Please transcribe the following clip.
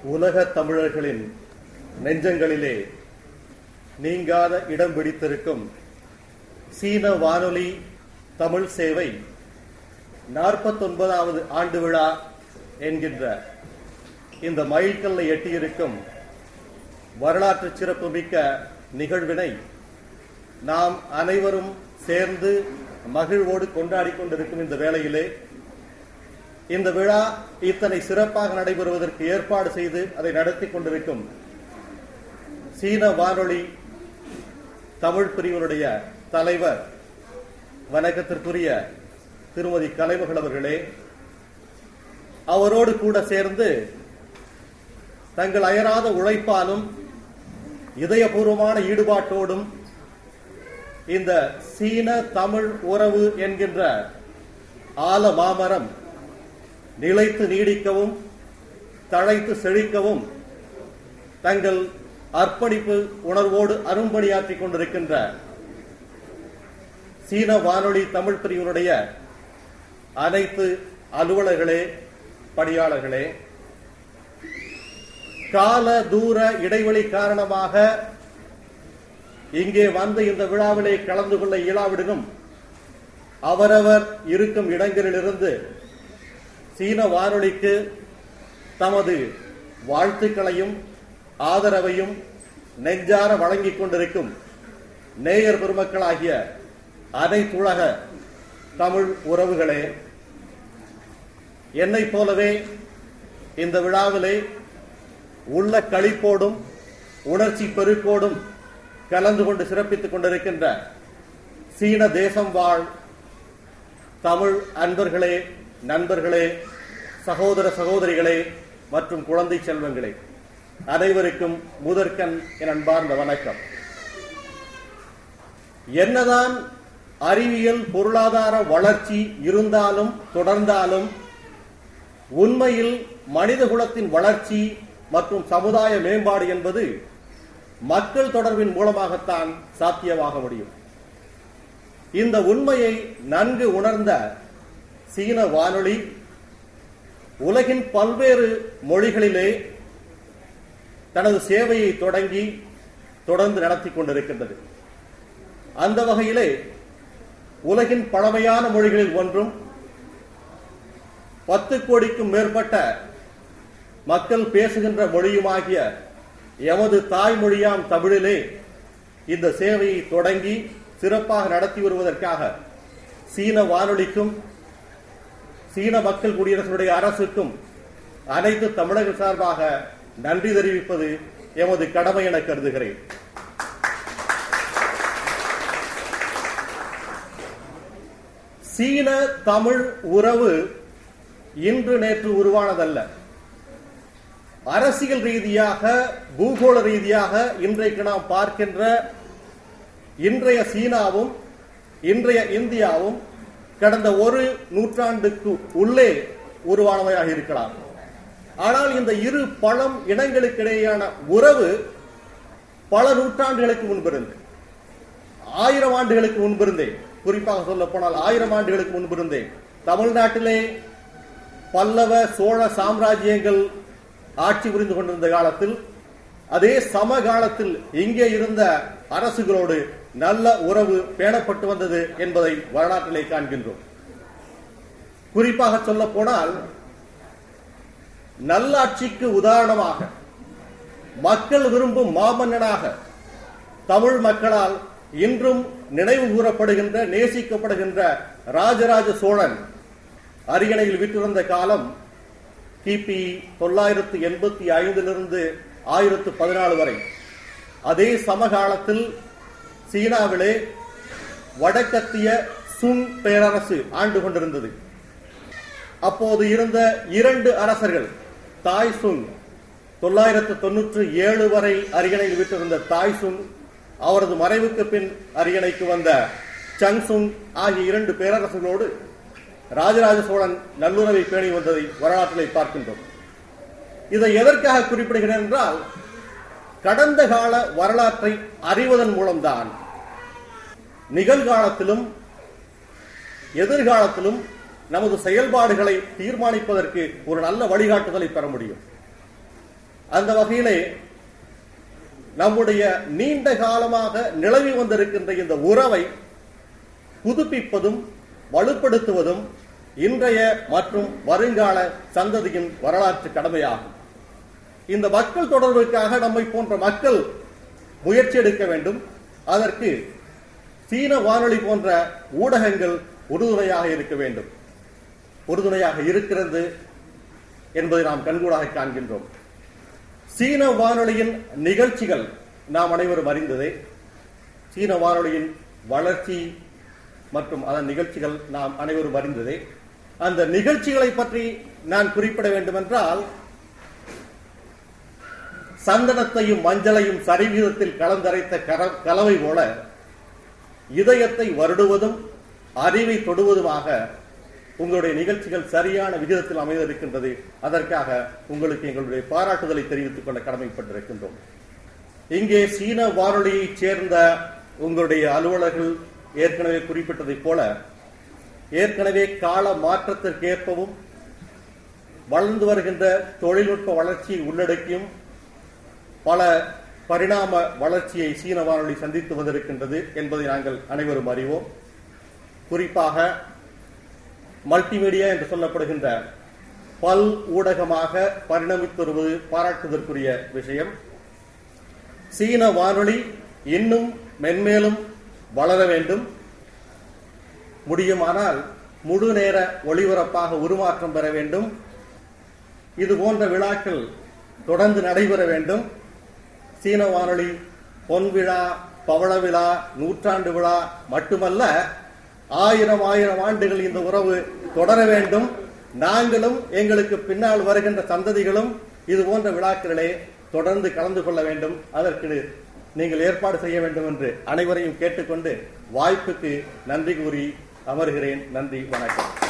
உலக தமிழர்களின் நெஞ்சங்களிலே நீங்காத இடம் பிடித்திருக்கும் சீன வானொலி தமிழ் சேவை நாற்பத்தொன்பதாவது ஆண்டு விழா என்கின்ற இந்த மைல்கல்லை எட்டியிருக்கும் வரலாற்று சிறப்புமிக்க நிகழ்வினை நாம் அனைவரும் சேர்ந்து மகிழ்வோடு கொண்டாடி கொண்டிருக்கும் இந்த வேளையிலே இந்த விழா இத்தனை சிறப்பாக நடைபெறுவதற்கு ஏற்பாடு செய்து அதை நடத்தி கொண்டிருக்கும் சீன வானொலி தமிழ் பிரிவினுடைய தலைவர் வணக்கத்திற்குரிய திருமதி கலைமகள் அவர்களே அவரோடு கூட சேர்ந்து தங்கள் அயராத உழைப்பாலும் இதயபூர்வமான ஈடுபாட்டோடும் இந்த சீன தமிழ் உறவு என்கின்ற ஆல மாமரம் நிலைத்து நீடிக்கவும் தழைத்து செழிக்கவும் தங்கள் அர்ப்பணிப்பு உணர்வோடு அரும்பணியாற்றிக் கொண்டிருக்கின்ற சீன வானொலி தமிழ் பிரிவினுடைய அனைத்து அலுவலர்களே பணியாளர்களே கால தூர இடைவெளி காரணமாக இங்கே வந்து இந்த விழாவிலே கலந்து கொள்ள இயலாவிடனும் அவரவர் இருக்கும் இடங்களிலிருந்து சீன வானொலிக்கு தமது வாழ்த்துக்களையும் ஆதரவையும் நெஞ்சார வழங்கிக் கொண்டிருக்கும் நேயர் பெருமக்களாகிய அனைத்துலக தமிழ் உறவுகளே என்னைப் போலவே இந்த விழாவிலே உள்ள களிப்போடும் உணர்ச்சி பெருக்கோடும் கலந்து கொண்டு சிறப்பித்துக் கொண்டிருக்கின்ற சீன தேசம் வாழ் தமிழ் அன்பர்களே நண்பர்களே சகோதர சகோதரிகளே மற்றும் குழந்தை செல்வங்களே அனைவருக்கும் முதற்கண் என் அன்பார்ந்த வணக்கம் என்னதான் அறிவியல் பொருளாதார வளர்ச்சி இருந்தாலும் தொடர்ந்தாலும் உண்மையில் மனித குலத்தின் வளர்ச்சி மற்றும் சமுதாய மேம்பாடு என்பது மக்கள் தொடர்பின் மூலமாகத்தான் சாத்தியமாக முடியும் இந்த உண்மையை நன்கு உணர்ந்த சீன வானொலி உலகின் பல்வேறு மொழிகளிலே தனது சேவையை தொடங்கி தொடர்ந்து நடத்தி கொண்டிருக்கின்றது அந்த வகையிலே உலகின் பழமையான மொழிகளில் ஒன்றும் பத்து கோடிக்கும் மேற்பட்ட மக்கள் பேசுகின்ற மொழியுமாகிய எமது தாய்மொழியாம் தமிழிலே இந்த சேவையை தொடங்கி சிறப்பாக நடத்தி வருவதற்காக சீன வானொலிக்கும் சீன மக்கள் குடியரசுடைய அரசுக்கும் அனைத்து தமிழக சார்பாக நன்றி தெரிவிப்பது எமது கடமை என கருதுகிறேன் சீன தமிழ் உறவு இன்று நேற்று உருவானதல்ல அரசியல் ரீதியாக பூகோள ரீதியாக இன்றைக்கு நாம் பார்க்கின்ற இன்றைய சீனாவும் இன்றைய இந்தியாவும் கடந்த ஒரு நூற்றாண்டுக்கு உள்ளே உருவானவையாக இருக்கலாம் ஆனால் இந்த இரு பழம் இனங்களுக்கிடையேயான உறவு பல நூற்றாண்டுகளுக்கு முன்பிருந்து ஆயிரம் ஆண்டுகளுக்கு முன்பிருந்தே குறிப்பாக சொல்ல போனால் ஆயிரம் ஆண்டுகளுக்கு முன்பிருந்தே தமிழ்நாட்டிலே பல்லவ சோழ சாம்ராஜ்யங்கள் ஆட்சி புரிந்து கொண்டிருந்த காலத்தில் அதே சமகாலத்தில் இங்கே இருந்த அரசுகளோடு நல்ல உறவு பேணப்பட்டு வந்தது என்பதை வரலாற்றிலே காண்கின்றோம் குறிப்பாக சொல்ல போனால் நல்லாட்சிக்கு உதாரணமாக மக்கள் விரும்பும் மாமன்னனாக தமிழ் மக்களால் இன்றும் நினைவு கூறப்படுகின்ற நேசிக்கப்படுகின்ற ராஜராஜ சோழன் அரியணையில் விட்டிருந்த காலம் கிபி தொள்ளாயிரத்து எண்பத்தி ஐந்திலிருந்து ஆயிரத்து பதினாலு வரை அதே சமகாலத்தில் சீனாவிலே வடக்கத்திய சுங் பேரரசு ஆண்டு கொண்டிருந்தது அப்போது இருந்த இரண்டு அரசர்கள் தாய் சுங் தொள்ளாயிரத்து தொன்னூற்று ஏழு வரை அரியணையில் விட்டிருந்த தாய் சுங் அவரது மறைவுக்கு பின் அரியணைக்கு வந்த சங் சுங் ஆகிய இரண்டு பேரரசுகளோடு ராஜராஜ சோழன் நல்லுறவை பேணி வந்ததை வரலாற்றிலே பார்க்கின்றோம் இதை எதற்காக குறிப்பிடுகிறேன் என்றால் கடந்த கால வரலாற்றை அறிவதன் மூலம்தான் நிகழ்காலத்திலும் எதிர்காலத்திலும் நமது செயல்பாடுகளை தீர்மானிப்பதற்கு ஒரு நல்ல வழிகாட்டுதலை பெற முடியும் அந்த வகையிலே நம்முடைய நீண்ட காலமாக நிலவி வந்திருக்கின்ற இந்த உறவை புதுப்பிப்பதும் வலுப்படுத்துவதும் இன்றைய மற்றும் வருங்கால சந்ததியின் வரலாற்று கடமையாகும் இந்த மக்கள் தொடர்புக்காக நம்மை போன்ற மக்கள் முயற்சி எடுக்க வேண்டும் அதற்கு சீன வானொலி போன்ற ஊடகங்கள் உறுதுணையாக இருக்க வேண்டும் உறுதுணையாக இருக்கிறது என்பதை நாம் கண்கூடாக காண்கின்றோம் சீன வானொலியின் நிகழ்ச்சிகள் நாம் அனைவரும் அறிந்ததே சீன வானொலியின் வளர்ச்சி மற்றும் அதன் நிகழ்ச்சிகள் நாம் அனைவரும் அறிந்ததே அந்த நிகழ்ச்சிகளை பற்றி நான் குறிப்பிட வேண்டும் என்றால் சந்தனத்தையும் மஞ்சளையும் சரிவீதத்தில் கலந்தரைத்த கர- கலவை போல இதயத்தை வருடுவதும் அறிவை தொடுவதுமாக உங்களுடைய நிகழ்ச்சிகள் சரியான விகிதத்தில் அமைந்திருக்கின்றது அதற்காக உங்களுக்கு எங்களுடைய பாராட்டுதலை தெரிவித்துக் கொள்ள கடமைப்பட்டிருக்கின்றோம் இங்கே சீன வானொலியைச் சேர்ந்த உங்களுடைய அலுவலர்கள் ஏற்கனவே குறிப்பிட்டதைப் போல ஏற்கனவே கால மாற்றத்திற்கு ஏற்பவும் வளர்ந்து வருகின்ற தொழில்நுட்ப வளர்ச்சியை உள்ளடக்கியும் பல பரிணாம வளர்ச்சியை சீன வானொலி சந்தித்து வந்திருக்கின்றது என்பதை நாங்கள் அனைவரும் அறிவோம் குறிப்பாக மல்டிமீடியா என்று சொல்லப்படுகின்ற பல் ஊடகமாக பரிணமித்து வருவது பாராட்டுதற்குரிய விஷயம் சீன வானொலி இன்னும் மென்மேலும் வளர வேண்டும் முடியுமானால் முழு நேர ஒளிபரப்பாக உருமாற்றம் பெற வேண்டும் இது போன்ற விழாக்கள் தொடர்ந்து நடைபெற வேண்டும் சீன வானொலி பொன் விழா பவள விழா நூற்றாண்டு விழா மட்டுமல்ல ஆயிரம் ஆயிரம் ஆண்டுகள் இந்த உறவு தொடர வேண்டும் நாங்களும் எங்களுக்கு பின்னால் வருகின்ற சந்ததிகளும் இது போன்ற விழாக்களிலே தொடர்ந்து கலந்து கொள்ள வேண்டும் அதற்கு நீங்கள் ஏற்பாடு செய்ய வேண்டும் என்று அனைவரையும் கேட்டுக்கொண்டு வாய்ப்புக்கு நன்றி கூறி அமர்கிறேன் நன்றி வணக்கம்